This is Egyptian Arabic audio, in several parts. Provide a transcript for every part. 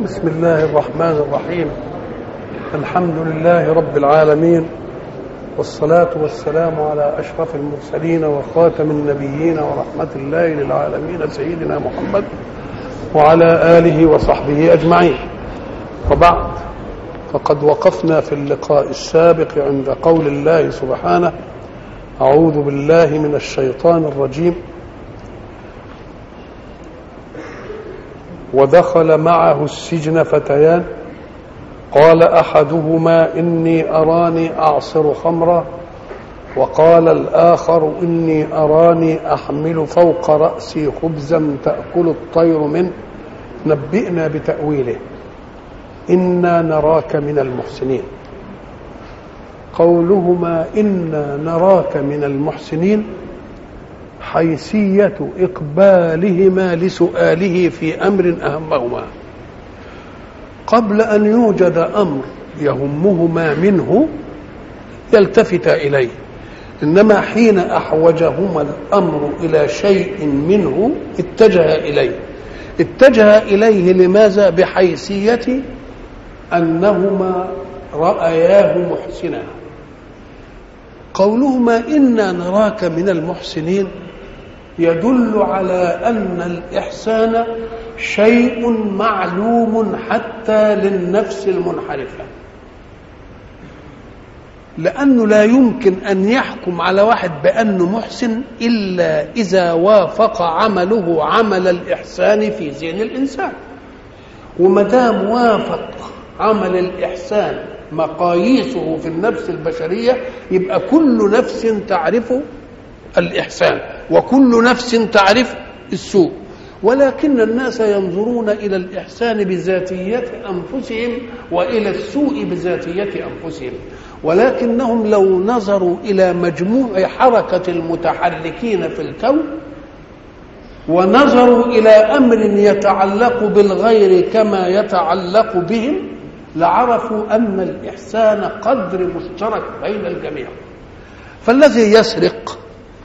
بسم الله الرحمن الرحيم الحمد لله رب العالمين والصلاة والسلام على أشرف المرسلين وخاتم النبيين ورحمة الله للعالمين سيدنا محمد وعلى آله وصحبه أجمعين وبعد فقد وقفنا في اللقاء السابق عند قول الله سبحانه أعوذ بالله من الشيطان الرجيم ودخل معه السجن فتيان قال احدهما اني اراني اعصر خمرا وقال الاخر اني اراني احمل فوق راسي خبزا تاكل الطير منه نبئنا بتاويله انا نراك من المحسنين قولهما انا نراك من المحسنين حيثيه اقبالهما لسؤاله في امر اهمهما قبل ان يوجد امر يهمهما منه يلتفت اليه انما حين احوجهما الامر الى شيء منه اتجه اليه اتجه اليه لماذا بحيثيه انهما راياه محسنا قولهما انا نراك من المحسنين يدل على ان الاحسان شيء معلوم حتى للنفس المنحرفه لانه لا يمكن ان يحكم على واحد بانه محسن الا اذا وافق عمله عمل الاحسان في ذهن الانسان وما دام وافق عمل الاحسان مقاييسه في النفس البشريه يبقى كل نفس تعرف الاحسان وكل نفس تعرف السوء ولكن الناس ينظرون الى الاحسان بذاتيه انفسهم والى السوء بذاتيه انفسهم ولكنهم لو نظروا الى مجموع حركه المتحركين في الكون ونظروا الى امر يتعلق بالغير كما يتعلق بهم لعرفوا ان الاحسان قدر مشترك بين الجميع فالذي يسرق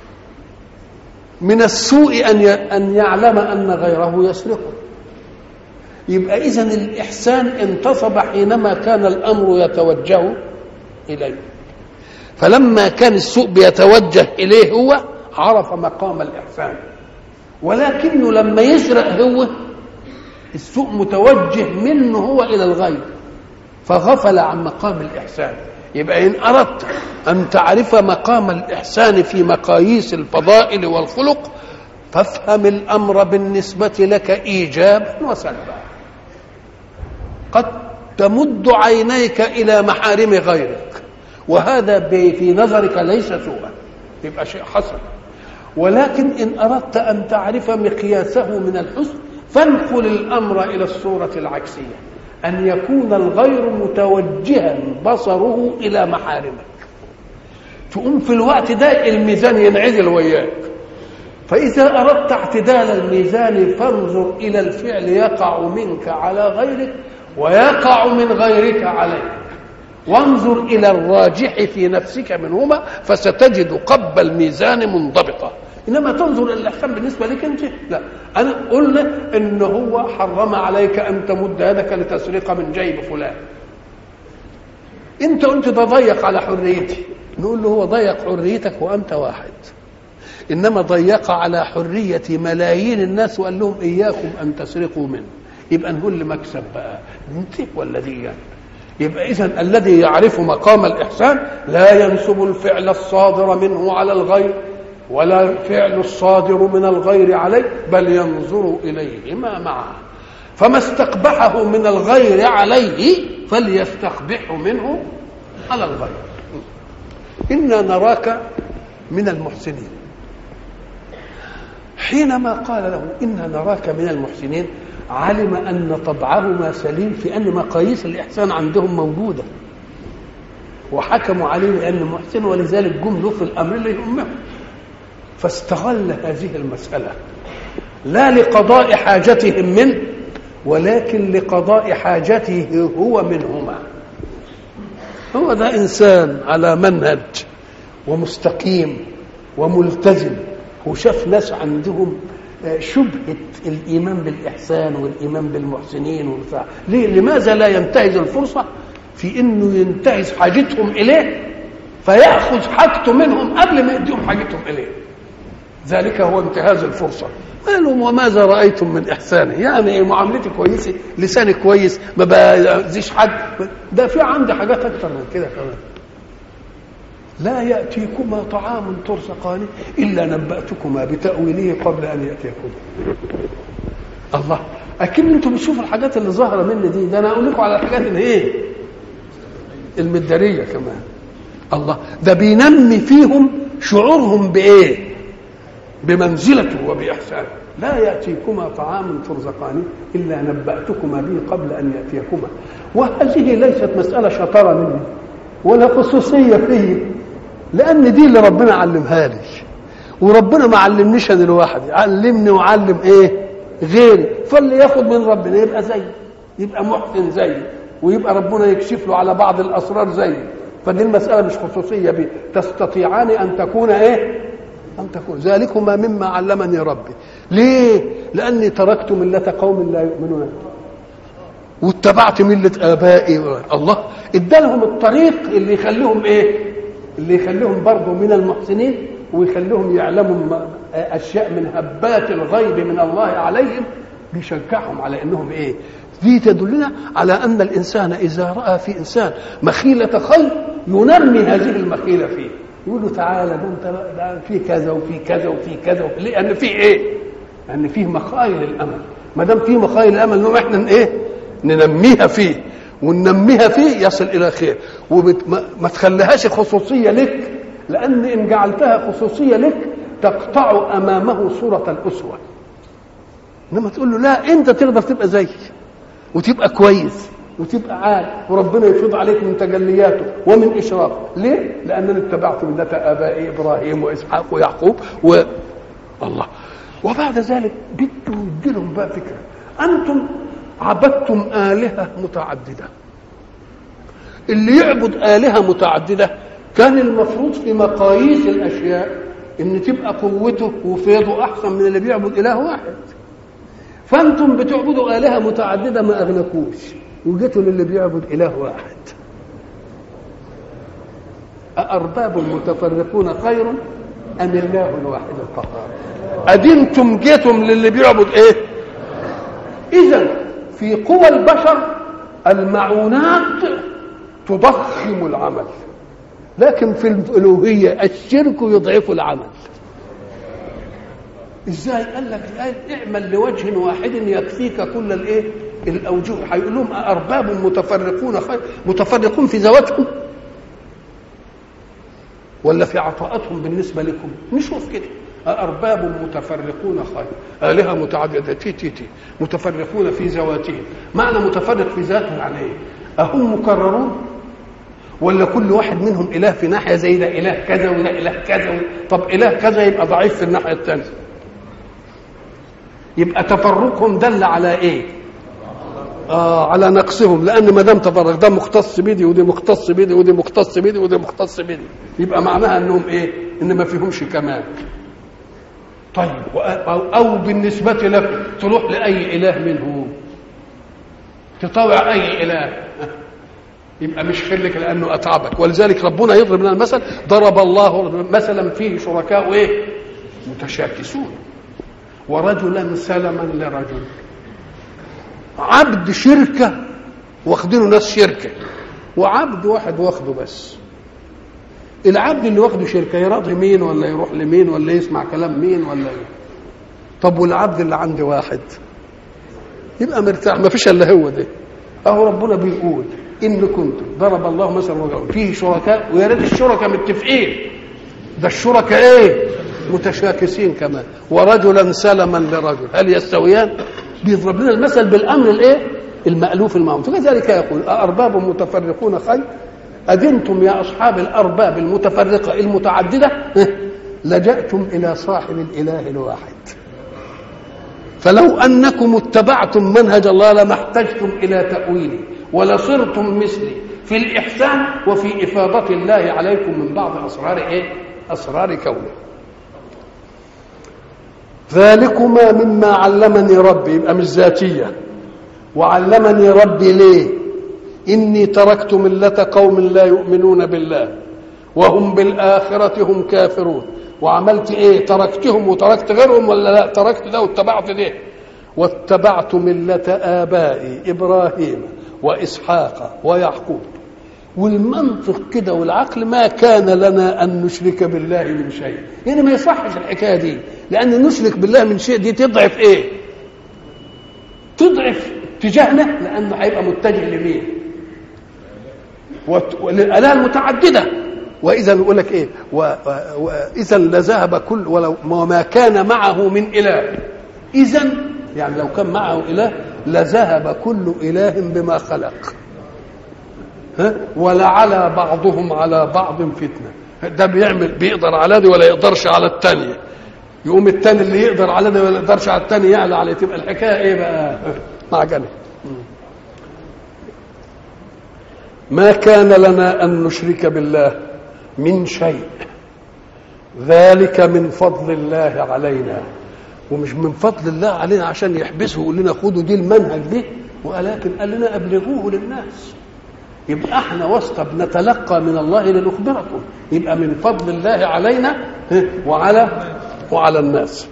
من السوء ان ان يعلم ان غيره يسرقه يبقى اذا الاحسان انتصب حينما كان الامر يتوجه اليه فلما كان السوء بيتوجه اليه هو عرف مقام الاحسان ولكنه لما يسرق هو السوء متوجه منه هو الى الغير فغفل عن مقام الاحسان يبقى ان اردت ان تعرف مقام الاحسان في مقاييس الفضائل والخلق فافهم الامر بالنسبه لك ايجابا وسلبا قد تمد عينيك الى محارم غيرك وهذا في نظرك ليس سوءا يبقى شيء حسن ولكن ان اردت ان تعرف مقياسه من الحسن فانقل الامر الى الصوره العكسيه أن يكون الغير متوجها بصره إلى محارمك تقوم في الوقت ده الميزان ينعدل وياك فإذا أردت اعتدال الميزان فانظر إلى الفعل يقع منك على غيرك ويقع من غيرك عليك وانظر إلى الراجح في نفسك منهما فستجد قب الميزان منضبطة انما تنظر الى الاحسان بالنسبه لك انت لا انا قلنا ان هو حرم عليك ان تمد يدك لتسرق من جيب فلان انت قلت ده ضيق على حريتي نقول له هو ضيق حريتك وانت واحد انما ضيق على حريه ملايين الناس وقال لهم اياكم ان تسرقوا منه يبقى نقول لمكسب بقى انت ولا دي يعني. يبقى اذا الذي يعرف مقام الاحسان لا ينسب الفعل الصادر منه على الغير ولا الفعل الصادر من الغير عليه بل ينظر اليهما معا فما استقبحه من الغير عليه فليستقبحه منه على الغير انا نراك من المحسنين حينما قال له انا نراك من المحسنين علم ان طبعهما سليم في ان مقاييس الاحسان عندهم موجوده وحكموا عليه بانه محسن ولذلك جم له في الامر اللي يهمهم فاستغل هذه المسألة لا لقضاء حاجتهم منه ولكن لقضاء حاجته هو منهما هو ده إنسان على منهج ومستقيم وملتزم وشاف ناس عندهم شبهة الإيمان بالإحسان والإيمان بالمحسنين والبتاع ليه لماذا لا ينتهز الفرصة في إنه ينتهز حاجتهم إليه فيأخذ حاجته منهم قبل ما يديهم حاجتهم إليه ذلك هو انتهاز الفرصة قالوا وماذا رأيتم من إحساني يعني معاملتي كويسة لساني كويس ما بأذيش حد ده في عندي حاجات أكتر من كده كمان لا يأتيكما طعام ترزقانه إلا نبأتكما بتأويله قبل أن يأتيكما الله أكيد أنتم بتشوفوا الحاجات اللي ظاهرة مني دي ده أنا أقول لكم على الحاجات اللي إيه المدارية كمان الله ده بينمي فيهم شعورهم بإيه بمنزلته وبإحسانه لا يأتيكما طعام ترزقانه إلا نبأتكما به قبل أن يأتيكما وهذه ليست مسألة شطارة مني ولا خصوصية فيه لأن دي اللي ربنا علمها لي وربنا ما علمنيش أنا لوحدي علمني وعلم إيه غيري فاللي ياخد من ربنا يبقى زي يبقى محسن زي ويبقى ربنا يكشف له على بعض الأسرار زي فدي المسألة مش خصوصية بيه تستطيعان أن تكون إيه أن تكون ذلكما مما علمني ربي ليه لأني تركت ملة قوم لا يؤمنون واتبعت ملة آبائي الله ادالهم الطريق اللي يخليهم ايه اللي يخليهم برضه من المحسنين ويخليهم يعلموا اشياء من هبات الغيب من الله عليهم بيشجعهم على انهم ايه دي تدلنا على ان الانسان اذا راى في انسان مخيله خير ينمي هذه المخيله فيه يقول له تعالى ده انت ده في كذا وفي كذا وفي كذا وفي لان في ايه؟ لان فيه مخايل الامل ما دام فيه مخايل الامل نقوم احنا ايه؟ ننميها فيه وننميها فيه يصل الى خير وما تخليهاش خصوصيه لك لان ان جعلتها خصوصيه لك تقطع امامه صوره الاسوه انما تقول له لا انت تقدر تبقى زيي وتبقى كويس وتبقى عال وربنا يفيض عليك من تجلياته ومن اشرافه ليه لانني اتبعت مله ابائي ابراهيم واسحاق ويعقوب و الله وبعد ذلك بده يديلهم بقى فكره انتم عبدتم آلهة متعددة اللي يعبد آلهة متعددة كان المفروض في مقاييس الأشياء إن تبقى قوته وفيضه أحسن من اللي بيعبد إله واحد فأنتم بتعبدوا آلهة متعددة ما أغنكوش وجيتوا للي بيعبد إله واحد أأرباب متفرقون خير أم الله الواحد القهار أدنتم جيتم للي بيعبد إيه إذا في قوى البشر المعونات تضخم العمل لكن في الالوهيه الشرك يضعف العمل ازاي قال لك اعمل لوجه واحد يكفيك كل الايه الاوجه هيقول لهم ارباب متفرقون خير متفرقون في ذواتهم ولا في عطاءاتهم بالنسبه لكم نشوف كده أأرباب متفرقون خير آلهة متعددة تي تي تي متفرقون في ذواتهم معنى متفرق في ذاته يعني إيه؟ أهم مكررون ولا كل واحد منهم إله في ناحية زي ده إله كذا وده إله كذا طب إله كذا يبقى ضعيف في الناحية الثانية يبقى تفرقهم دل على إيه؟ آه على نقصهم لأن ما دام تفرق ده مختص بدي ودي مختص بدي ودي مختص بدي ودي مختص بدي يبقى معناها إنهم إيه؟ إن ما فيهمش كمال طيب أو, أو بالنسبة لك تروح لأي إله منهم تطوع أي إله يبقى مش خلك لأنه أتعبك ولذلك ربنا يضرب لنا المثل ضرب الله مثلا فيه شركاء إيه متشاكسون ورجلا سلما لرجل عبد شركة واخدينه ناس شركة وعبد واحد واخده بس العبد اللي واخده شركه يراضي مين ولا يروح لمين ولا يسمع كلام مين ولا إيه؟ طب والعبد اللي عندي واحد يبقى مرتاح ما فيش الا هو ده اهو ربنا بيقول ان كنتم ضرب الله مثلا رجل فيه شركاء ويا ريت الشركاء متفقين ده الشركاء ايه متشاكسين كمان ورجلا سلما لرجل هل يستويان بيضرب لنا المثل بالامر الايه المالوف المعروف فكذلك يقول أأرباب متفرقون خير أذنتم يا أصحاب الأرباب المتفرقة المتعددة لجأتم إلى صاحب الإله الواحد فلو أنكم اتبعتم منهج الله لما احتجتم إلى تأويله ولصرتم مثلي في الإحسان وفي إفاضة الله عليكم من بعض أسرار إيه؟ أسرار كونه ذلكما مما علمني ربي يبقى مش ذاتيه وعلمني ربي ليه اني تركت مله قوم لا يؤمنون بالله وهم بالاخره هم كافرون وعملت ايه تركتهم وتركت غيرهم ولا لا تركت ده واتبعت ده واتبعت مله ابائي ابراهيم واسحاق ويعقوب والمنطق كده والعقل ما كان لنا ان نشرك بالله من شيء يعني ما يصحش الحكايه دي لان نشرك بالله من شيء دي تضعف ايه تضعف اتجاهنا لانه هيبقى متجه لمين والاله المتعدده واذا يقول لك ايه واذا لذهب كل ولو ما كان معه من اله اذا يعني لو كان معه اله لذهب كل اله بما خلق ها ولعلى بعضهم على بعض فتنه ده بيعمل بيقدر على دي ولا يقدرش على الثانيه يقوم الثاني اللي يقدر على ده ولا يقدرش على الثاني يعلى عليه تبقى الحكايه ايه بقى معجنه ما كان لنا ان نشرك بالله من شيء ذلك من فضل الله علينا ومش من فضل الله علينا عشان يحبسه ويقول لنا خدوا دي المنهج دي ولكن قال لنا ابلغوه للناس يبقى احنا واسطه بنتلقى من الله لنخبركم يبقى من فضل الله علينا وعلى وعلى الناس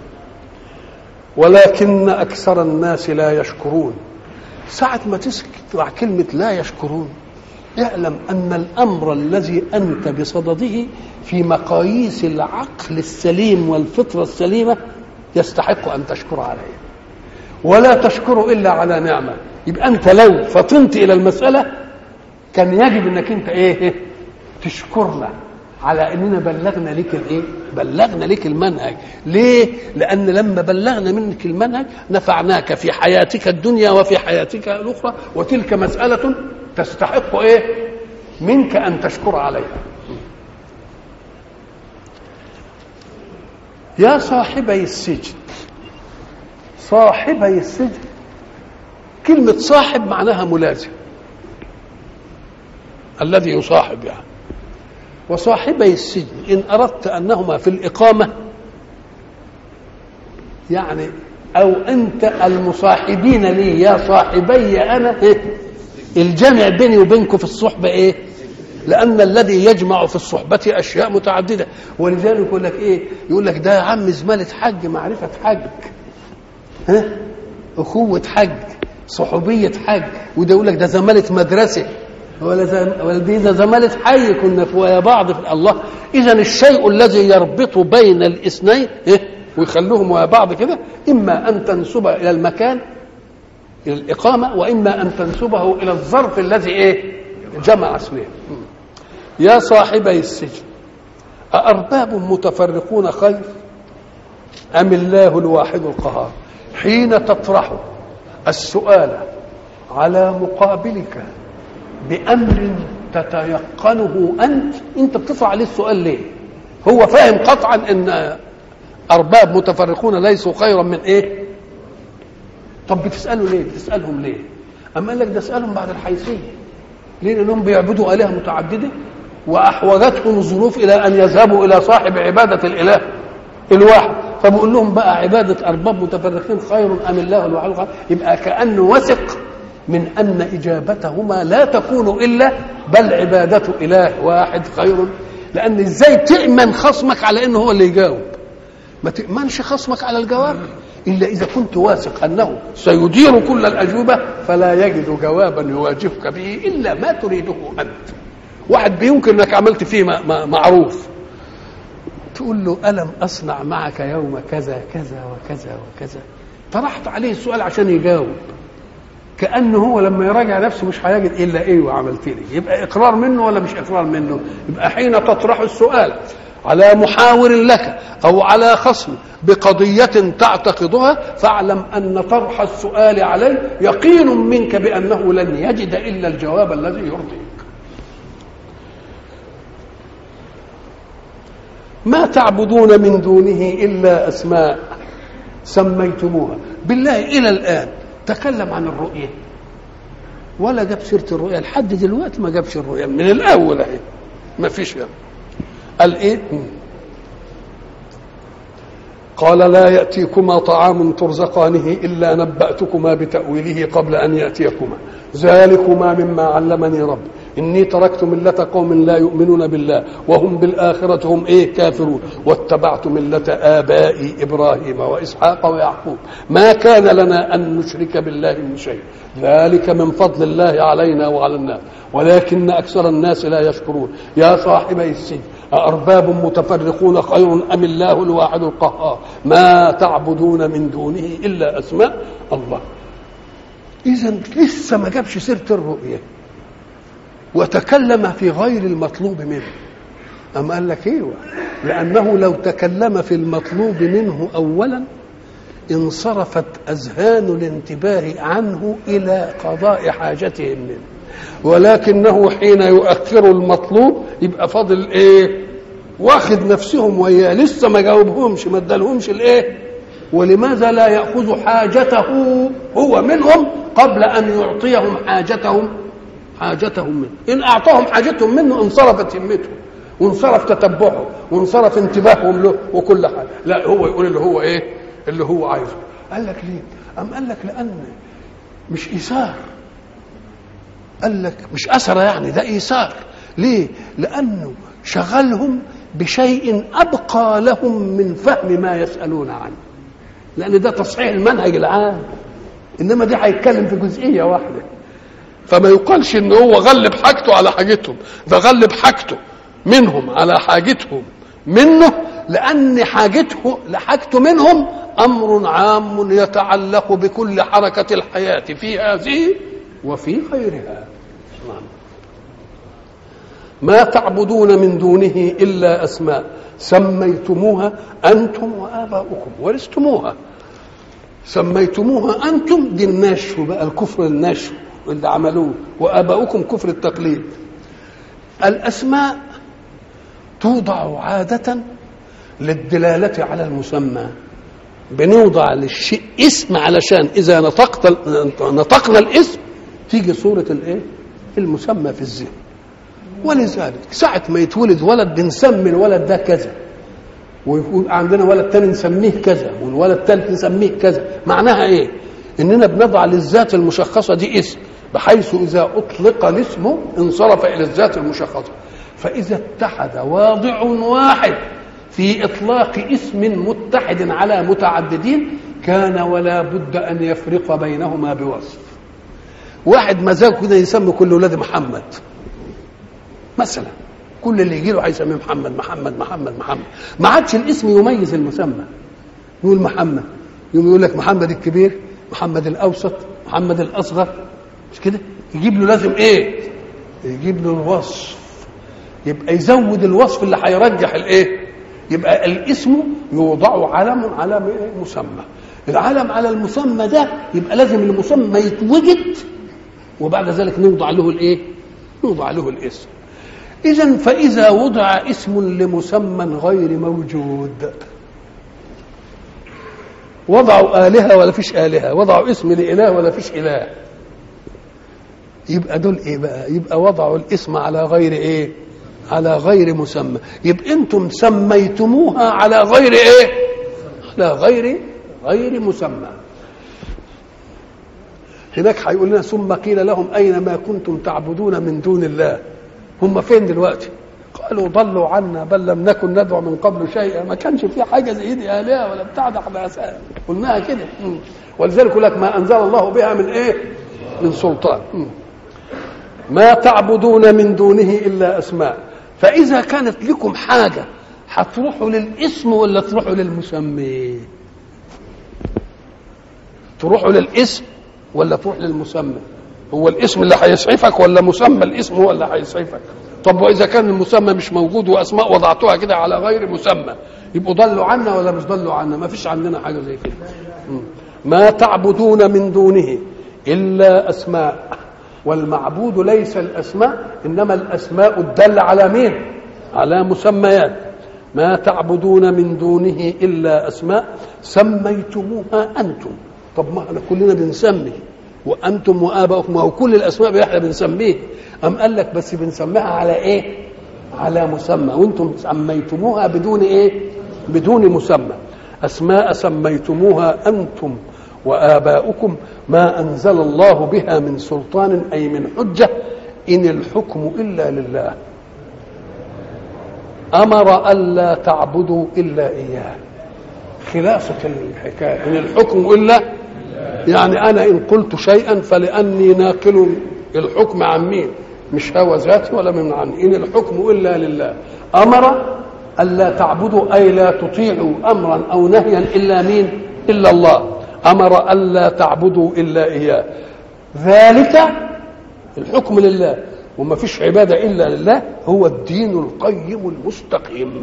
ولكن اكثر الناس لا يشكرون ساعة ما تسمع كلمة لا يشكرون اعلم أن الأمر الذي أنت بصدده في مقاييس العقل السليم والفطرة السليمة يستحق أن تشكر عليه ولا تشكر إلا على نعمة يبقى أنت لو فطنت إلى المسألة كان يجب أنك أنت إيه تشكرنا على اننا بلغنا لك الايه؟ بلغنا لك المنهج، ليه؟ لان لما بلغنا منك المنهج نفعناك في حياتك الدنيا وفي حياتك الاخرى وتلك مساله تستحق ايه؟ منك ان تشكر عليها. يا صاحبي السجن صاحبي السجن كلمة صاحب معناها ملازم الذي يصاحب يعني وصاحبي السجن إن أردت أنهما في الإقامة يعني أو أنت المصاحبين لي يا صاحبي أنا إيه؟ الجمع بيني وبينكم في الصحبة إيه لأن الذي يجمع في الصحبة أشياء متعددة ولذلك يقول لك إيه يقول لك ده يا عم زمالة حج معرفة حج ها أخوة حج صحوبية حج وده يقول لك ده زمالة مدرسة ولا زم... ولا دي ده زمالة حي كنا في ويا بعض في الله إذا الشيء الذي يربط بين الاثنين إيه؟ ويخلوهم ويا بعض كده إما أن تنسب إلى المكان إلى الإقامة وإما أن تنسبه إلى الظرف الذي إيه جمع اثنين يا صاحبي السجن أأرباب متفرقون خير أم الله الواحد القهار حين تطرح السؤال على مقابلك بأمر تتيقنه أنت أنت بتطرح عليه السؤال ليه هو فاهم قطعا أن أرباب متفرقون ليسوا خيرا من إيه طب بتسأله ليه بتسألهم ليه أما قال لك ده اسألهم بعد الحيثية ليه لأنهم بيعبدوا آلهة متعددة وأحوجتهم الظروف إلى أن يذهبوا إلى صاحب عبادة الإله الواحد فبقول لهم بقى عبادة أرباب متفرقين خير أم الله الواحد القهار يبقى كأنه وثق من أن إجابتهما لا تكون إلا بل عبادة إله واحد خير لأن إزاي تأمن خصمك على إنه هو اللي يجاوب ما تأمنش خصمك على الجواب إلا إذا كنت واثق أنه سيدير كل الأجوبة فلا يجد جوابا يواجهك به إلا ما تريده أنت واحد بيمكن أنك عملت فيه معروف تقول له ألم أصنع معك يوم كذا كذا وكذا وكذا طرحت عليه السؤال عشان يجاوب كأنه هو لما يراجع نفسه مش هيجد إلا إيه وعملت لي يبقى إقرار منه ولا مش إقرار منه يبقى حين تطرح السؤال على محاور لك أو على خصم بقضية تعتقدها فاعلم أن طرح السؤال عليه يقين منك بأنه لن يجد إلا الجواب الذي يرضيك ما تعبدون من دونه إلا أسماء سميتموها بالله إلى الآن تكلم عن الرؤية ولا جاب سيرة الرؤية لحد دلوقتي ما جابش الرؤية من الأول أهي ما فيش يعني. قال إيه قال لا يأتيكما طعام ترزقانه إلا نبأتكما بتأويله قبل أن يأتيكما ذلكما مما علمني ربي إني تركت ملة قوم لا يؤمنون بالله وهم بالآخرة هم إيه كافرون واتبعت ملة آبائي إبراهيم وإسحاق ويعقوب ما كان لنا أن نشرك بالله من شيء ذلك من فضل الله علينا وعلى الناس ولكن أكثر الناس لا يشكرون يا صاحبي السجن أأرباب متفرقون خير أم الله الواحد القهار ما تعبدون من دونه إلا أسماء الله إذا لسه ما جابش سيرة الرؤية وتكلم في غير المطلوب منه أم قال لك ايوه لأنه لو تكلم في المطلوب منه أولا انصرفت أذهان الانتباه عنه إلى قضاء حاجتهم منه ولكنه حين يؤخر المطلوب يبقى فاضل ايه واخد نفسهم وياه لسه ما جاوبهمش ما ادالهمش الايه ولماذا لا ياخذ حاجته هو منهم قبل ان يعطيهم حاجتهم حاجتهم منه ان اعطاهم حاجتهم منه انصرفت همتهم وانصرف تتبعه وانصرف انتباههم له وكل حاجه لا هو يقول اللي هو ايه اللي هو عايزه قال لك ليه ام قال لك لان مش ايثار قال لك مش أثر يعني ده إيثار ليه؟ لأنه شغلهم بشيء أبقى لهم من فهم ما يسألون عنه لأن ده تصحيح المنهج العام إنما دي هيتكلم في جزئية واحدة فما يقالش إن هو غلب حاجته على حاجتهم ده غلب حاجته منهم على حاجتهم منه لأن حاجته لحاجته منهم أمر عام يتعلق بكل حركة الحياة في هذه وفي غيرها ما تعبدون من دونه الا اسماء سميتموها انتم واباؤكم ورثتموها سميتموها انتم دي النشو بقى الكفر النشو اللي عملوه واباؤكم كفر التقليد الاسماء توضع عاده للدلاله على المسمى بنوضع للشيء اسم علشان اذا نطقت نطقنا الاسم تيجي صورة الايه؟ المسمى في الذهن. ولذلك ساعة ما يتولد ولد بنسمي الولد ده كذا. ويكون عندنا ولد تاني نسميه كذا والولد الثالث نسميه كذا، معناها ايه؟ اننا بنضع للذات المشخصة دي اسم بحيث اذا اطلق الاسم انصرف الى الذات المشخصة. فاذا اتحد واضع واحد في اطلاق اسم متحد على متعددين كان ولا بد ان يفرق بينهما بوصف. واحد مزاجه كده يسمي كل ولاد محمد مثلا كل اللي يجي له هيسميه محمد محمد محمد محمد ما عادش الاسم يميز المسمى يقول محمد يقوم يقول لك محمد الكبير محمد الاوسط محمد الاصغر مش كده يجيب له لازم ايه يجيب له الوصف يبقى يزود الوصف اللي هيرجح الايه يبقى الاسم يوضع علم على مسمى العلم على المسمى ده يبقى لازم المسمى يتوجد وبعد ذلك نوضع له الايه نوضع له الاسم اذا فاذا وضع اسم لمسمى غير موجود وضعوا آلهة ولا فيش آلهة وضعوا اسم لإله ولا فيش إله يبقى دول ايه بقى يبقى وضعوا الاسم على غير ايه على غير مسمى يبقى انتم سميتموها على غير ايه على غير غير مسمى هناك هيقول لنا ثم قيل لهم اين ما كنتم تعبدون من دون الله هم فين دلوقتي قالوا ضلوا عنا بل لم نكن ندعو من قبل شيئا ما كانش في حاجه زي دي الهه ولا بتاع ده احنا قلناها كده ولذلك يقول لك ما انزل الله بها من ايه من سلطان ما تعبدون من دونه الا اسماء فاذا كانت لكم حاجه هتروحوا للاسم ولا تروحوا للمسمى تروحوا للاسم ولا تروح للمسمى هو الاسم اللي هيسعفك ولا مسمى الاسم هو اللي هيسعفك طب واذا كان المسمى مش موجود واسماء وضعتوها كده على غير مسمى يبقوا ضلوا عنا ولا مش ضلوا عنا ما فيش عندنا حاجه زي كده ما تعبدون من دونه الا اسماء والمعبود ليس الاسماء انما الاسماء الداله على مين على مسميات ما تعبدون من دونه الا اسماء سميتموها انتم طب ما احنا كلنا بنسمي وانتم واباؤكم ما هو كل الاسماء احنا بنسميه ام قال لك بس بنسميها على ايه على مسمى وانتم سميتموها بدون ايه بدون مسمى اسماء سميتموها انتم واباؤكم ما انزل الله بها من سلطان اي من حجه ان الحكم الا لله امر الا تعبدوا الا اياه خلاصه الحكايه ان الحكم الا يعني انا ان قلت شيئا فلاني ناقل الحكم عن مين مش هوى ذاتي ولا من عني ان الحكم الا لله امر الا تعبدوا اي لا تطيعوا امرا او نهيا الا مين الا الله امر الا تعبدوا الا اياه ذلك الحكم لله وما فيش عباده الا لله هو الدين القيم المستقيم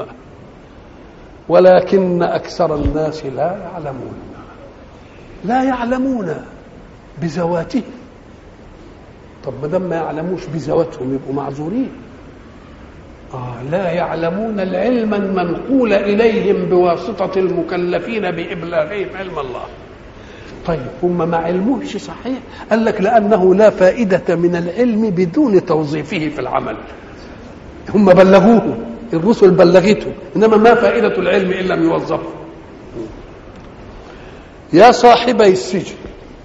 ولكن اكثر الناس لا يعلمون لا يعلمون بذواته طب ما دام ما يعلموش بذواتهم يبقوا معذورين آه لا يعلمون العلم المنقول إليهم بواسطة المكلفين بإبلاغهم علم الله طيب هم ما علموش صحيح قال لك لأنه لا فائدة من العلم بدون توظيفه في العمل هم بلغوه الرسل بلغته إنما ما فائدة العلم إن لم يوظفه يا صاحبي السجن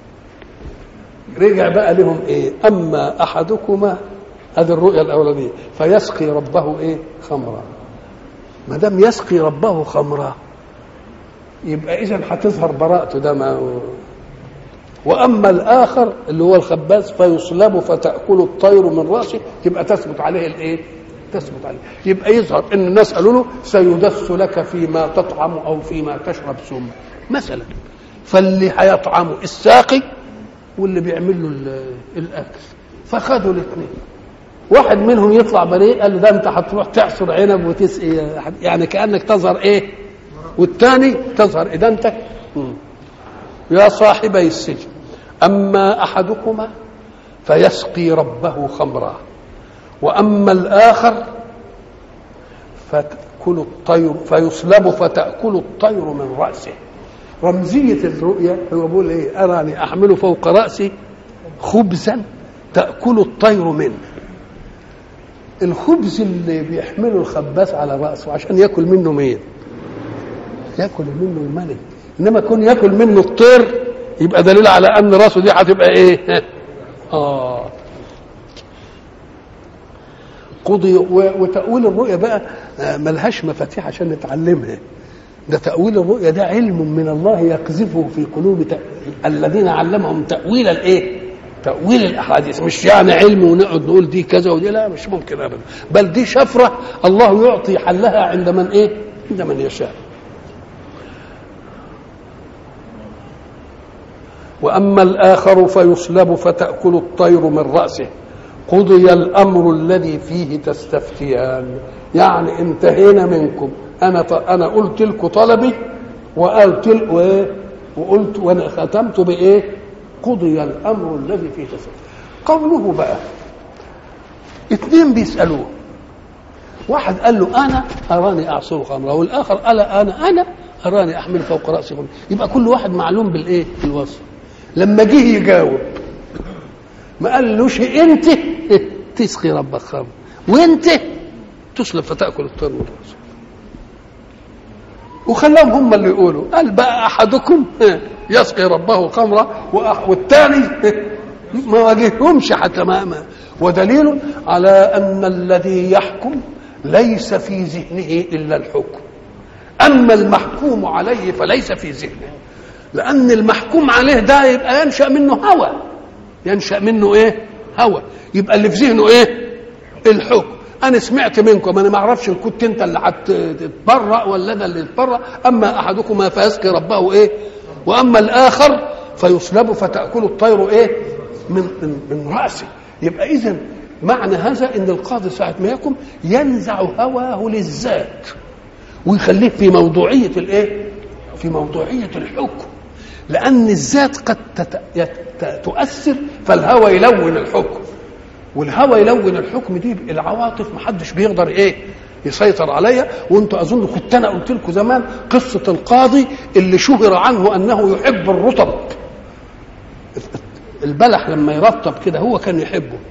رجع بقى لهم ايه اما احدكما هذه الرؤيا الاولانيه فيسقي ربه ايه خمرا ما دام يسقي ربه خمرا يبقى اذا هتظهر براءته ده ما واما الاخر اللي هو الخباز فيصلب فتاكل الطير من راسه يبقى تثبت عليه الايه تثبت عليه يبقى يظهر ان الناس قالوا له سيدس لك فيما تطعم او فيما تشرب سم مثلا فاللي هيطعمه الساقي واللي بيعمل له الاكل فخدوا الاثنين واحد منهم يطلع بريء قال له ده انت هتروح تعصر عنب وتسقي يعني كانك تظهر ايه والثاني تظهر ادانتك يا صاحبي السجن اما احدكما فيسقي ربه خمرا واما الاخر فتاكل الطير فيصلب فتاكل الطير من راسه رمزية الرؤيا هو بيقول ايه أراني أحمل فوق رأسي خبزا تأكل الطير منه الخبز اللي بيحمله الخباز على رأسه عشان يأكل منه مين يأكل منه الملك إنما كون يأكل منه الطير يبقى دليل على أن رأسه دي هتبقى إيه آه قضي وتأويل الرؤيا بقى ملهاش مفاتيح عشان نتعلمها ده تأويل الرؤيا ده علم من الله يقذفه في قلوب ت... الذين علمهم تأويل الايه؟ تأويل الأحاديث مش يعني علم ونقعد نقول دي كذا ودي لا مش ممكن أبدا بل دي شفرة الله يعطي حلها عند من إيه؟ عند من يشاء وأما الآخر فيصلب فتأكل الطير من رأسه قضي الأمر الذي فيه تستفتيان يعني انتهينا منكم انا انا قلت لكم طلبي وقلت وايه وقلت وانا ختمت بايه قضي الامر الذي فيه تسأل قوله بقى اثنين بيسالوه واحد قال له انا اراني اعصر خمره والاخر قال انا انا اراني احمل فوق راسي خمره يبقى كل واحد معلوم بالايه بالوصف لما جه يجاوب ما قالوش انت تسقي ربك خمر وانت تسلب فتاكل الطير من راسك وخلاهم هم اللي يقولوا قال بقى احدكم يسقي ربه خمرا والثاني ما واجههمش حتى ما ودليل على ان الذي يحكم ليس في ذهنه الا الحكم اما المحكوم عليه فليس في ذهنه لان المحكوم عليه ده يبقى ينشا منه هوى ينشا منه ايه هوى يبقى اللي في ذهنه ايه الحكم انا سمعت منكم انا ما اعرفش ان كنت انت اللي هتتبرأ ولا انا اللي اتبرأ اما احدكما فيسقي ربه ايه واما الاخر فيصلب فتاكل الطير ايه من من, من راسه يبقى اذا معنى هذا ان القاضي ساعه ما يحكم ينزع هواه للذات ويخليه في موضوعيه الايه في موضوعيه الحكم لان الذات قد تؤثر فالهوى يلون الحكم والهوى يلون الحكم دي العواطف محدش بيقدر ايه يسيطر عليا وانتوا اظن كنت انا قلت لكم زمان قصه القاضي اللي شهر عنه انه يحب الرطب البلح لما يرطب كده هو كان يحبه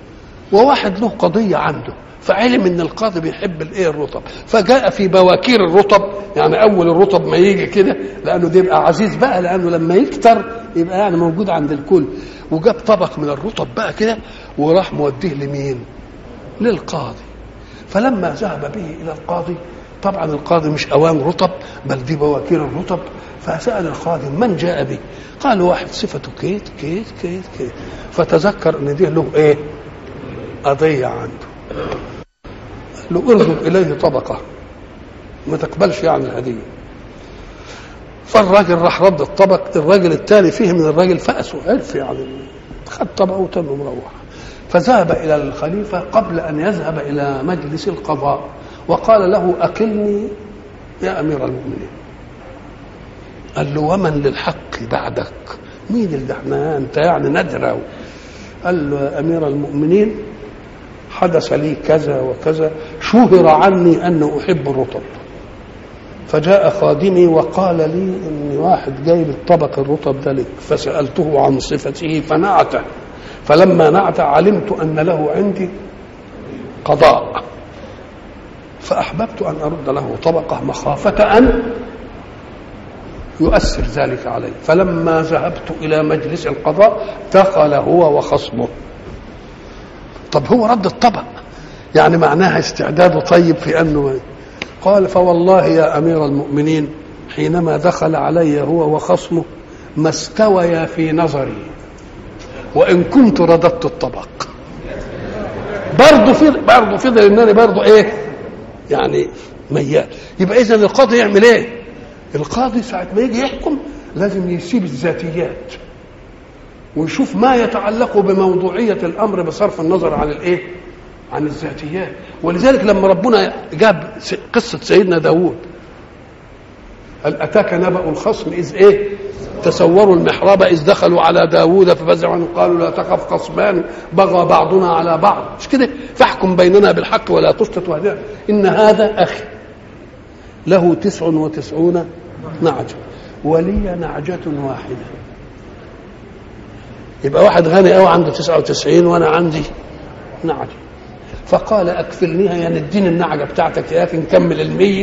وواحد له قضيه عنده فعلم ان القاضي بيحب الايه الرطب فجاء في بواكير الرطب يعني اول الرطب ما يجي كده لانه ده يبقى عزيز بقى لانه لما يكتر يبقى يعني موجود عند الكل وجاب طبق من الرطب بقى كده وراح موديه لمين؟ للقاضي فلما ذهب به الى القاضي طبعا القاضي مش اوان رطب بل دي بواكير الرطب فسال القاضي من جاء به؟ قال واحد صفته كيت كيت كيت كيت فتذكر ان دي له ايه؟ قضيه عنده له ارغب اليه طبقه ما تقبلش يعني الهديه فالراجل راح رد الطبق الراجل التالي فيه من الراجل فأسه عرف يعني خد طبقه وتم مروح فذهب الى الخليفه قبل ان يذهب الى مجلس القضاء وقال له اقلني يا امير المؤمنين قال له ومن للحق بعدك مين اللي احنا انت يعني ندرة قال له يا امير المؤمنين حدث لي كذا وكذا شهر عني ان احب الرطب فجاء خادمي وقال لي ان واحد جايب الطبق الرطب ده لك فسالته عن صفته فنعته فلما نعت علمت ان له عندي قضاء فاحببت ان ارد له طبقه مخافه ان يؤثر ذلك علي فلما ذهبت الى مجلس القضاء دخل هو وخصمه طب هو رد الطبق يعني معناها استعداده طيب في انه قال فوالله يا امير المؤمنين حينما دخل علي هو وخصمه ما استويا في نظري وان كنت رددت الطبق برضه في برضه فضل انني برضه ايه يعني ميال يبقى اذا القاضي يعمل ايه القاضي ساعه ما يجي يحكم لازم يسيب الذاتيات ويشوف ما يتعلق بموضوعيه الامر بصرف النظر عن الايه عن الذاتيات ولذلك لما ربنا جاب قصه سيدنا داوود هل اتاك نبأ الخصم اذ ايه تسوروا المحراب إذ دخلوا على داوود ففزعوا قالوا لا تخف خصمان بغى بعضنا على بعض مش كده فاحكم بيننا بالحق ولا تشتت وهدنا إن هذا أخي له تسع وتسعون نعجة ولي نعجة واحدة يبقى واحد غني قوي عنده تسعة وتسعين وأنا عندي نعجة فقال أكفلنيها يعني اديني النعجة بتاعتك يا أخي نكمل المية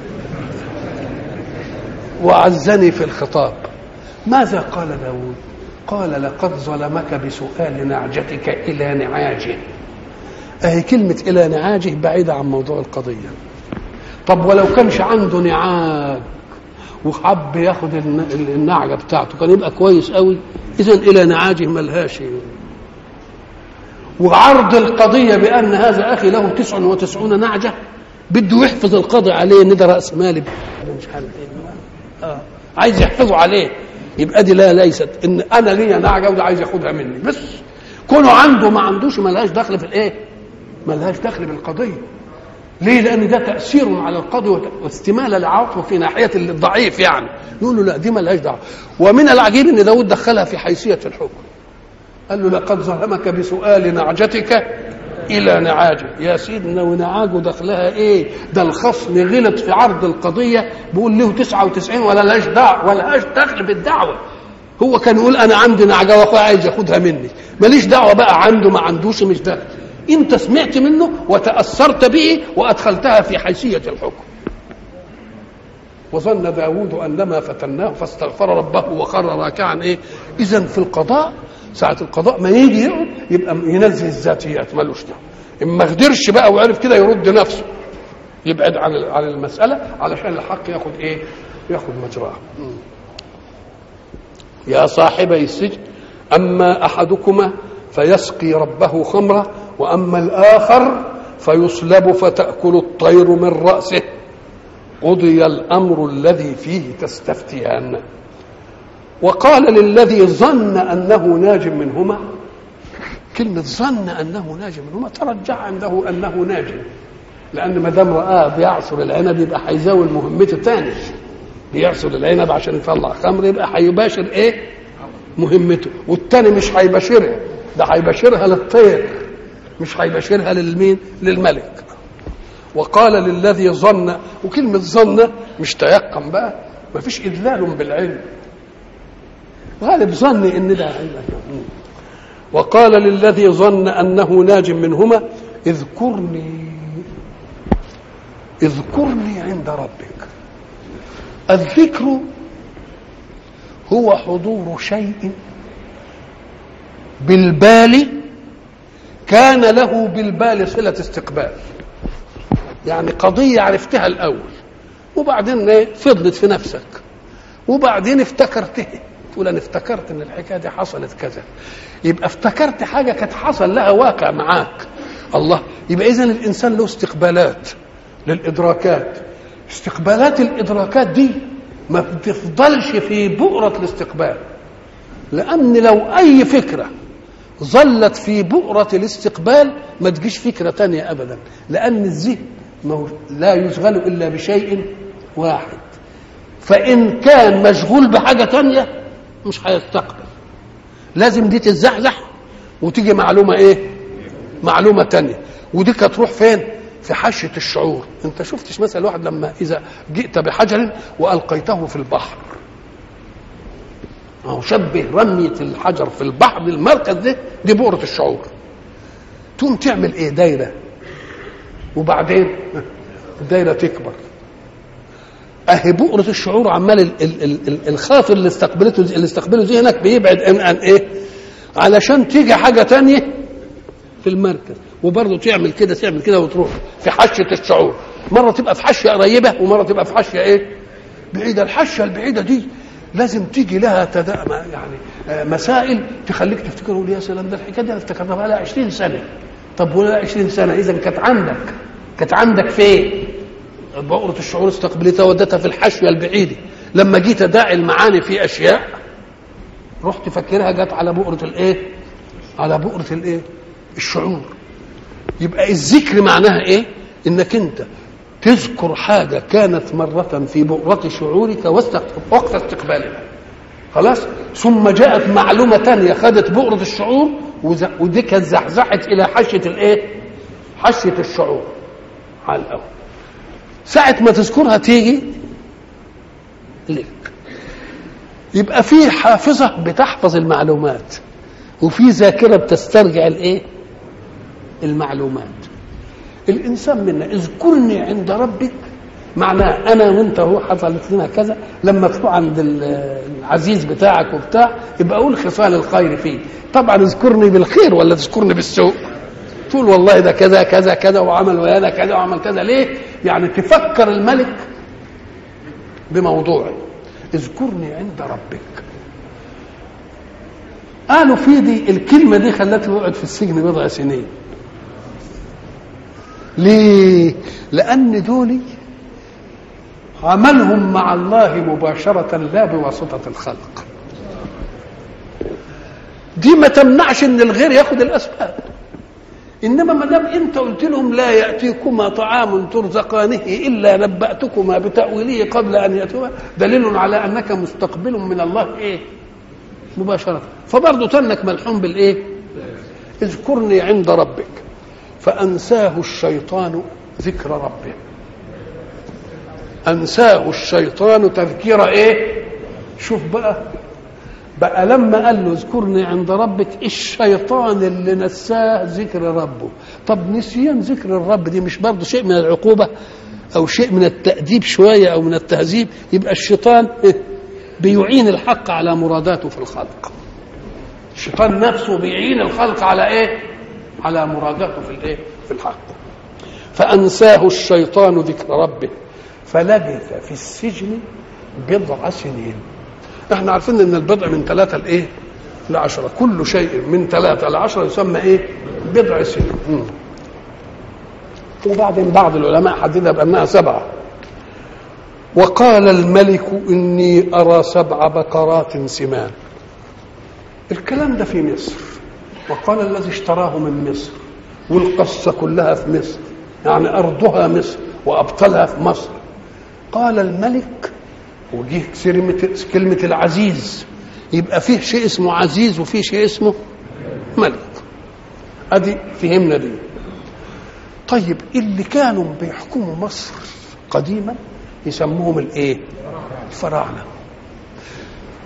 وعزني في الخطاب ماذا قال داود قال لقد ظلمك بسؤال نعجتك إلى نعاجه أهي كلمة إلى نعاجه بعيدة عن موضوع القضية طب ولو كانش عنده نعاج وحب ياخد النعجة بتاعته كان يبقى كويس قوي إذا إلى نعاجه ملهاش وعرض القضية بأن هذا أخي له تسع وتسعون نعجة بده يحفظ القاضي عليه ان ده راس مالي مش عارف ايه آه. عايز يحفظه عليه يبقى دي لا ليست ان انا ليا نعجه وده عايز ياخدها مني بس كونه عنده ما عندوش ملهاش دخل في الايه؟ ملهاش دخل بالقضيه ليه؟ لان ده تاثير على القاضي واستماله لعواطفه في ناحيه الضعيف يعني يقول له لا دي ملهاش دعوه ومن العجيب ان داود دخلها في حيثيه الحكم قال له لقد ظلمك بسؤال نعجتك الى نعاجه يا سيدنا ونعاجه دخلها ايه ده الخصم غلط في عرض القضيه بيقول له 99 ولا لاش دعوه ولا لاش دخل بالدعوه هو كان يقول انا عندي نعجه واخويا عايز ياخدها مني ماليش دعوه بقى عنده ما عندوش مش دخل انت سمعت منه وتاثرت به وادخلتها في حيثيه الحكم وظن داود انما فتناه فاستغفر ربه وخر راكعا ايه اذا في القضاء ساعة القضاء ما يجي يقعد يبقى ينزه الذاتيات ملوش دعوة إن ما قدرش بقى وعرف كده يرد نفسه يبعد عن عن المسألة علشان الحق ياخد إيه؟ ياخد مجراه. يا صاحبي السجن أما أحدكما فيسقي ربه خمرة وأما الآخر فيصلب فتأكل الطير من رأسه قضي الأمر الذي فيه تستفتيان وقال للذي ظن انه ناج منهما كلمة ظن أنه ناج منهما ترجع عنده أنه ناج لأن ما دام رآه بيعصر العنب يبقى هيزاول مهمته تاني بيعصر العنب عشان يطلع خمر يبقى هيباشر إيه؟ مهمته والتاني مش هيباشرها ده هيباشرها للطير مش هيباشرها للمين؟ للملك وقال للذي ظن وكلمة ظن مش تيقن بقى مفيش إدلال بالعلم غالب ظني ان ده وقال للذي ظن انه ناج منهما اذكرني اذكرني عند ربك الذكر هو حضور شيء بالبال كان له بالبال صلة استقبال يعني قضية عرفتها الأول وبعدين فضلت في نفسك وبعدين افتكرتها تقول انا افتكرت ان الحكايه دي حصلت كذا يبقى افتكرت حاجه كانت حصل لها واقع معاك الله يبقى اذا الانسان له استقبالات للادراكات استقبالات الادراكات دي ما بتفضلش في بؤره الاستقبال لان لو اي فكره ظلت في بؤرة الاستقبال ما تجيش فكرة تانية أبدا لأن الذهن لا يشغل إلا بشيء واحد فإن كان مشغول بحاجة تانية مش هيستقبل لازم دي تتزحزح وتيجي معلومة إيه معلومة تانية ودي تروح فين في حشة الشعور انت شفتش مثلا واحد لما اذا جئت بحجر والقيته في البحر أو شبه رمية الحجر في البحر المركز ده دي بؤرة الشعور تقوم تعمل ايه دايرة وبعدين الدايرة تكبر اهي بؤرة الشعور عمال ال ال ال الخاطر اللي استقبلته اللي استقبله ذهنك بيبعد عن عن ايه؟ علشان تيجي حاجة تانية في المركز وبرضه تعمل كده تعمل كده وتروح في حشة الشعور مرة تبقى في حشية قريبة ومرة تبقى في حشية ايه؟ بعيدة الحشة البعيدة دي لازم تيجي لها تدا يعني مسائل تخليك تفتكر يا سلام ده الحكايه دي انا افتكرتها بقى لها 20 سنه طب ولا 20 سنه اذا كانت عندك كانت عندك فين؟ بؤرة الشعور استقبلتها ودتها في الحشوه البعيده لما جيت اداعي المعاني في اشياء رحت فاكرها جت على بؤرة الايه؟ على بؤرة الايه؟ الشعور يبقى الذكر معناها ايه؟ انك انت تذكر حاجة كانت مرة في بؤرة شعورك وقت استقبالها خلاص ثم جاءت معلومة تانية خدت بؤرة الشعور ودي كانت زحزحت إلى حشية الإيه؟ حشية الشعور على الأول ساعة ما تذكرها تيجي لك يبقى في حافظة بتحفظ المعلومات وفي ذاكرة بتسترجع الإيه؟ المعلومات الانسان منا اذكرني عند ربك معناه انا وانت هو حصلت لنا كذا لما تروح عند العزيز بتاعك وبتاع يبقى اقول خصال الخير فيه طبعا اذكرني بالخير ولا تذكرني بالسوء تقول والله ده كذا كذا كذا وعمل ويانا كذا وعمل كذا ليه يعني تفكر الملك بموضوعه اذكرني عند ربك قالوا في دي الكلمه دي خلته يقعد في السجن بضع سنين ليه لان دول عملهم مع الله مباشرة لا بواسطة الخلق دي ما تمنعش ان الغير ياخد الاسباب انما ما دام انت قلت لهم لا ياتيكما طعام ترزقانه الا نباتكما بتاويله قبل ان ياتوا دليل على انك مستقبل من الله ايه مباشره فبرضه تنك ملحوم بالايه اذكرني عند ربك فأنساه الشيطان ذكر ربه أنساه الشيطان تذكير إيه شوف بقى بقى لما قال له اذكرني عند ربك الشيطان اللي نساه ذكر ربه طب نسيان ذكر الرب دي مش برضه شيء من العقوبة أو شيء من التأديب شوية أو من التهذيب يبقى الشيطان بيعين الحق على مراداته في الخلق الشيطان نفسه بيعين الخلق على ايه على مراداته في الايه في الحق فانساه الشيطان ذكر ربه فلبث في السجن بضع سنين احنا عارفين ان البضع من ثلاثة لايه لعشرة كل شيء من ثلاثة لعشرة يسمى ايه بضع سنين مم. وبعدين بعض العلماء حددها بانها سبعه وقال الملك اني ارى سبع بقرات سمان الكلام ده في مصر وقال الذي اشتراه من مصر والقصه كلها في مصر يعني ارضها مصر وابطالها في مصر قال الملك وجه كلمه كلمه العزيز يبقى فيه شيء اسمه عزيز وفيه شيء اسمه ملك ادي فهمنا دي طيب اللي كانوا بيحكموا مصر قديما يسموهم الايه الفراعنه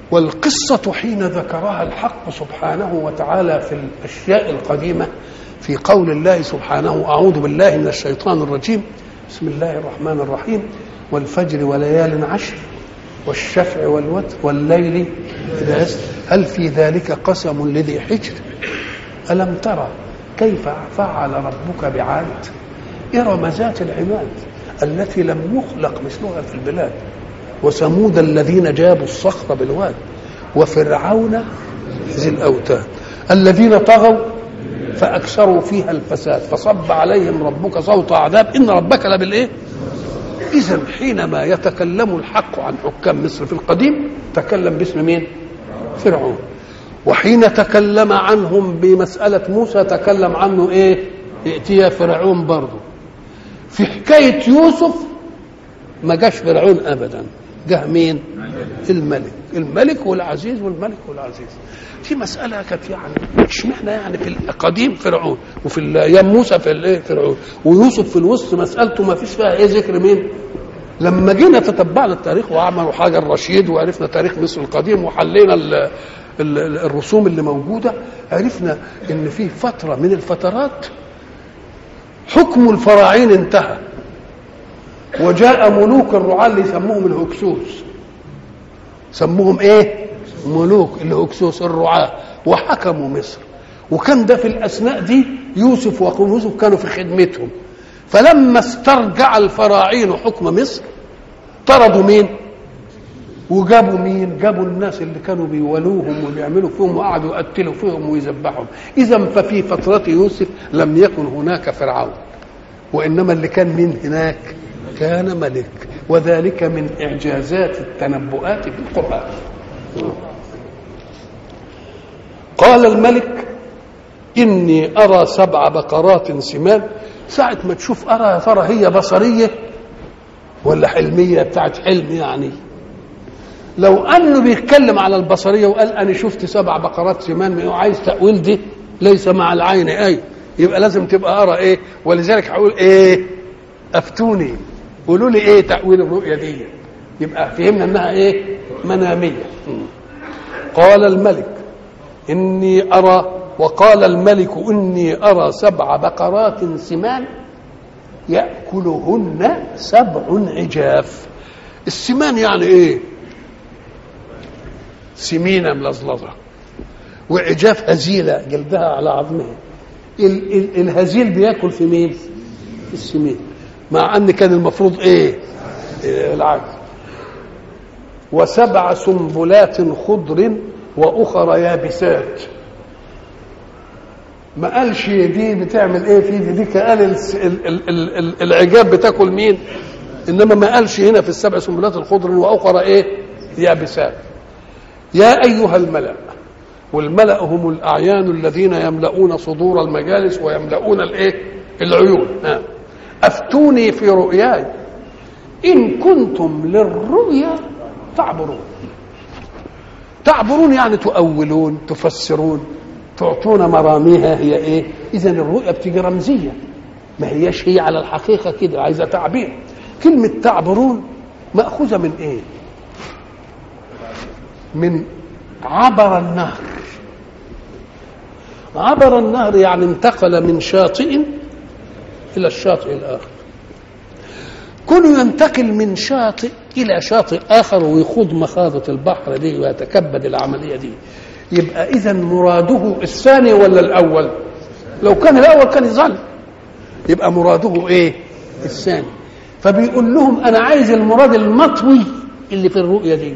والقصة حين ذكرها الحق سبحانه وتعالى في الأشياء القديمة في قول الله سبحانه أعوذ بالله من الشيطان الرجيم بسم الله الرحمن الرحيم والفجر وليال عشر والشفع والوتر والليل إذا يسر هل في ذلك قسم لذي حجر ألم ترى كيف فعل ربك بعاد إرم ذات العماد التي لم يخلق مثلها في البلاد وثمود الذين جابوا الصخر بالواد وفرعون ذي الأوتاد الذين طغوا فأكثروا فيها الفساد فصب عليهم ربك صوت عذاب إن ربك لبالإيه إذا حينما يتكلم الحق عن حكام مصر في القديم تكلم باسم مين فرعون وحين تكلم عنهم بمسألة موسى تكلم عنه إيه ائتيا فرعون برضه في حكاية يوسف ما جاش فرعون أبدا جه مين الملك الملك والعزيز والملك والعزيز في مسألة كانت يعني اشمعنى يعني في القديم فرعون وفي أيام موسى في الايه فرعون ويوسف في الوسط مسألته ما فيش فيها ايه ذكر مين لما جينا تتبعنا التاريخ وعملوا حاجة الرشيد وعرفنا تاريخ مصر القديم وحلينا ال ال الرسوم اللي موجودة عرفنا ان في فترة من الفترات حكم الفراعين انتهى وجاء ملوك الرعاة اللي يسموهم الهكسوس سموهم ايه ملوك الهكسوس الرعاة وحكموا مصر وكان ده في الاثناء دي يوسف وقوم يوسف كانوا في خدمتهم فلما استرجع الفراعين حكم مصر طردوا مين وجابوا مين جابوا الناس اللي كانوا بيولوهم وبيعملوا فيهم وقعدوا يقتلوا فيهم ويذبحهم اذا ففي فترة يوسف لم يكن هناك فرعون وانما اللي كان من هناك كان ملك وذلك من اعجازات التنبؤات في القران قال الملك اني ارى سبع بقرات سمان ساعة ما تشوف أرى يا ترى هي بصرية ولا حلمية بتاعت حلم يعني لو أنه بيتكلم على البصرية وقال أنا شفت سبع بقرات سمان وعايز تأويل دي ليس مع العين أي يبقى لازم تبقى أرى إيه ولذلك هقول إيه أفتوني قولوا لي إيه تأويل الرؤية دي يبقى فهمنا إنها إيه منامية قال الملك إني أرى وقال الملك إني أرى سبع بقرات سمان يأكلهن سبع عجاف السمان يعني إيه سمينة ملظلظة وعجاف هزيلة جلدها على عظمها ال- ال- الهزيل بياكل في مين في السمين مع أن كان المفروض إيه, إيه العكس وسبع سنبلات خضر وأخر يابسات ما قالش دي بتعمل ايه في دي, دي قال ال- ال- ال- ال- العجاب بتاكل مين انما ما قالش هنا في السبع سنبلات الخضر واخرى ايه يابسات يا ايها الملا والملا هم الاعيان الذين يملؤون صدور المجالس ويملؤون الايه العيون ها. افتوني في رؤياي ان كنتم للرؤيا تعبرون تعبرون يعني تؤولون تفسرون تعطون مراميها هي ايه اذا الرؤيا بتيجي رمزيه ما هياش هي على الحقيقه كده عايزه تعبير كلمه تعبرون ماخوذه من ايه من عبر النهر عبر النهر يعني انتقل من شاطئ الى الشاطئ الاخر كونه ينتقل من شاطئ الى شاطئ اخر ويخوض مخاضه البحر دي ويتكبد العمليه دي يبقى اذا مراده الثاني ولا الاول لو كان الاول كان يظل يبقى مراده ايه الثاني فبيقول لهم انا عايز المراد المطوي اللي في الرؤيه دي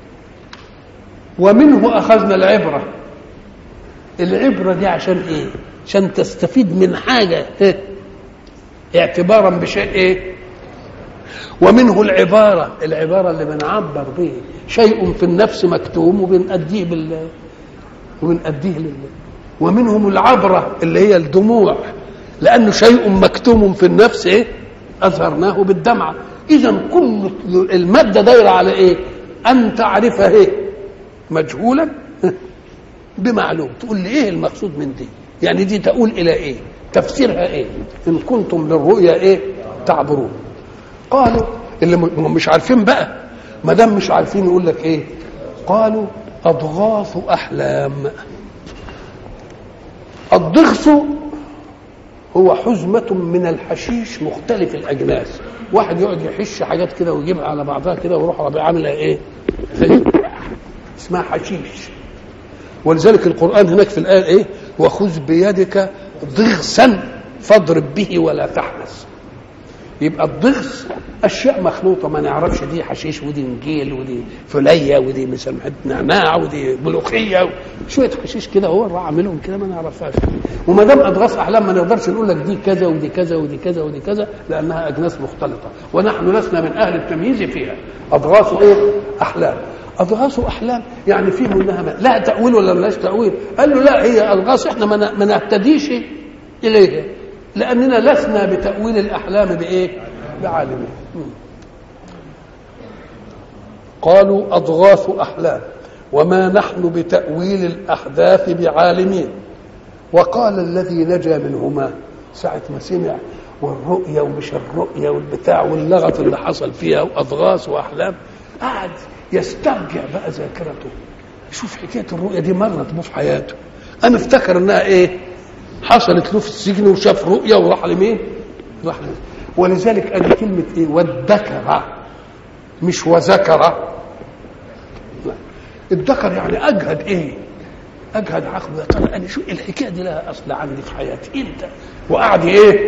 ومنه اخذنا العبره العبره دي عشان ايه عشان تستفيد من حاجه إيه؟ اعتبارا بشيء ايه ومنه العبارة العبارة اللي بنعبر به شيء في النفس مكتوم وبنأديه بال وبنأديه لله ومنهم العبرة اللي هي الدموع لأنه شيء مكتوم في النفس إيه؟ أظهرناه بالدمعة إذا كل المادة دايرة على إيه؟ أن تعرفها إيه؟ مجهولا بمعلوم تقول لي إيه المقصود من دي؟ يعني دي تقول إلى إيه؟ تفسيرها إيه؟ إن كنتم للرؤيا إيه؟ تعبرون قالوا اللي م- مش عارفين بقى ما دام مش عارفين يقول لك ايه قالوا أضغاث أحلام الضغث هو حزمة من الحشيش مختلف الأجناس واحد يقعد يحش حاجات كده ويجيبها على بعضها كده ويروح ربيع عاملها ايه زي اسمها حشيش ولذلك القرآن هناك في الآية ايه وخذ بيدك ضغثا فاضرب به ولا تحنث يبقى الضغث اشياء مخلوطه ما نعرفش دي حشيش ودي نجيل ودي فليه ودي مسمحه نعناع ودي ملوخيه شويه حشيش كده هو راح عاملهم كده ما نعرفهاش وما دام اضغاث احلام ما نقدرش نقول لك دي كذا ودي كذا ودي كذا ودي كذا لانها اجناس مختلطه ونحن لسنا من اهل التمييز فيها اضغاث ايه احلام اضغاث احلام يعني فيه منها لا تاويل ولا ملاش تاويل قال له لا هي الغاث احنا ما نهتديش اليها لاننا لسنا بتاويل الاحلام بايه بعالمين قالوا اضغاث احلام وما نحن بتاويل الاحداث بعالمين وقال الذي نجا منهما ساعة ما سمع والرؤية ومش الرؤية والبتاع واللغط اللي حصل فيها وأضغاث وأحلام قعد يسترجع بقى ذاكرته يشوف حكاية الرؤية دي مرت به في حياته أنا افتكر إنها إيه حصلت له في السجن وشاف رؤية وراح لمين راح لمين ولذلك قال كلمة إيه والذكر مش وذكر لا الذكر يعني أجهد إيه اجهد عقله يا ترى انا شو الحكايه دي لها اصل عندي في حياتي انت وقعد ايه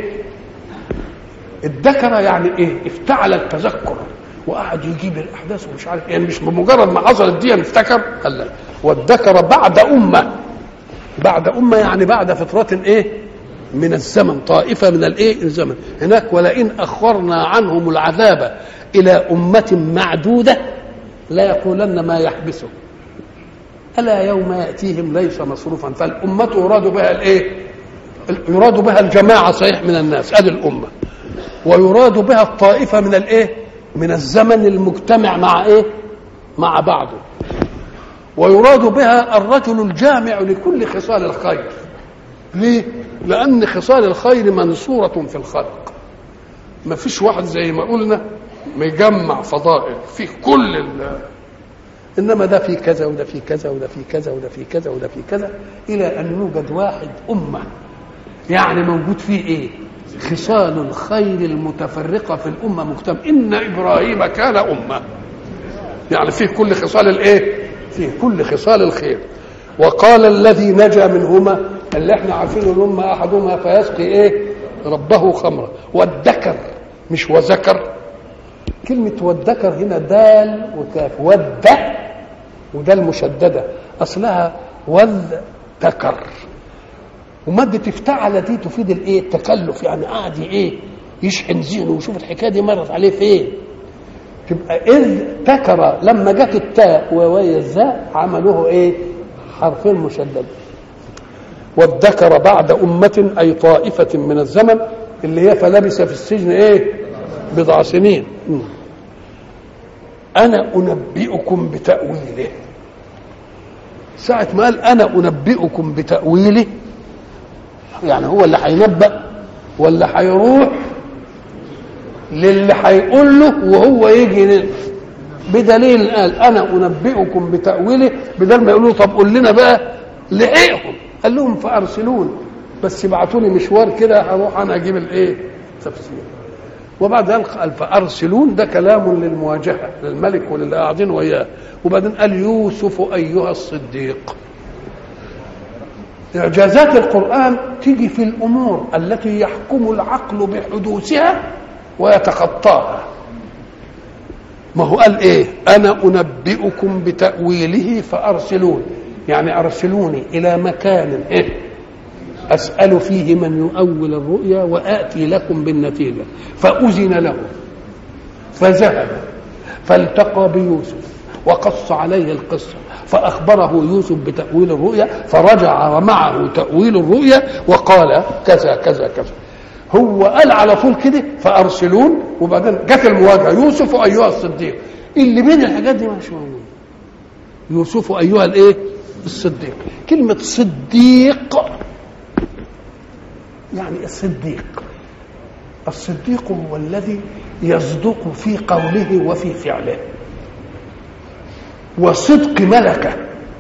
الذكر يعني ايه افتعل التذكر وقعد يجيب الاحداث ومش عارف يعني مش بمجرد ما حصلت دي افتكر قال لا والذكر بعد امه بعد امه يعني بعد فتره ايه من الزمن طائفه من الايه الزمن هناك ولئن اخرنا عنهم العذاب الى امه معدوده لا يقولن ما يحبسه ألا يوم يأتيهم ليس مصروفا فالأمة يراد بها الإيه؟ يراد بها الجماعة صحيح من الناس هذه الأمة ويراد بها الطائفة من الإيه؟ من الزمن المجتمع مع إيه؟ مع بعضه ويراد بها الرجل الجامع لكل خصال الخير ليه؟ لأن خصال الخير منصورة في الخلق ما فيش واحد زي ما قلنا مجمع فضائل في كل ال انما ده في كذا وده في كذا وده في كذا وده في كذا وده في كذا الى ان يوجد واحد امه يعني موجود فيه ايه خصال الخير المتفرقه في الامه مجتمع ان ابراهيم كان امه يعني فيه كل خصال الايه فيه كل خصال الخير وقال الذي نجا منهما اللي احنا عارفين الامه احدهما فيسقي ايه ربه خمرا والذكر مش وذكر كلمة والذكر هنا دال وكاف ود وده المشددة أصلها والذكر ومادة افتعل دي تفيد الايه التكلف يعني قاعد ايه يشحن ذهنه ويشوف الحكايه دي مرت عليه فين تبقى اذ تكر لما جت التاء ووي الزاء عملوه ايه حرفين مشدد والذكر بعد أمة أي طائفة من الزمن اللي هي فلبس في السجن ايه بضع سنين أنا أنبئكم بتأويله ساعة ما قال أنا أنبئكم بتأويله يعني هو اللي هينبأ ولا هيروح للي هيقول له وهو يجي بدليل قال أنا أنبئكم بتأويله بدل ما يقولوا طب قول لنا بقى لحقهم قال لهم فأرسلون بس ابعتوا لي مشوار كده هروح أنا أجيب الإيه تفسير وبعد ذلك قال فارسلون ده كلام للمواجهه للملك وللي قاعدين وياه وبعدين قال يوسف ايها الصديق اعجازات القران تيجي في الامور التي يحكم العقل بحدوثها ويتخطاها ما هو قال ايه انا انبئكم بتاويله فارسلون يعني ارسلوني الى مكان إيه؟ أسأل فيه من يؤول الرؤيا وآتي لكم بالنتيجة فأذن له فذهب فالتقى بيوسف وقص عليه القصة فأخبره يوسف بتأويل الرؤيا فرجع ومعه تأويل الرؤيا وقال كذا كذا كذا هو قال على طول كده فأرسلون وبعدين جت المواجهة يوسف أيها الصديق اللي بين الحاجات دي مش موجود يوسف أيها الإيه الصديق كلمة صديق يعني الصديق الصديق هو الذي يصدق في قوله وفي فعله وصدق ملكه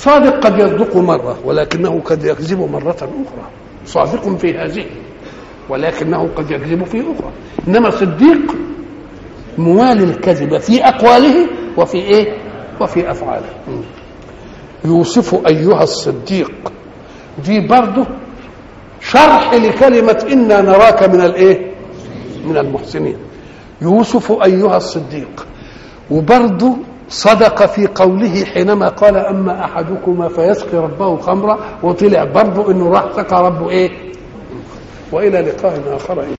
صادق قد يصدق مرة ولكنه قد يكذب مرة أخرى صادق في هذه ولكنه قد يكذب في أخرى إنما صديق موالي الكذب في أقواله وفي إيه وفي أفعاله يوسف أيها الصديق دي برضه شرح لكلمة إنا نراك من الإيه من المحسنين يوسف أيها الصديق وبرضه صدق في قوله حينما قال أما أحدكما فيسقي ربه خمرا وطلع برضه إنه راح سقى ربه إيه وإلى لقاء آخر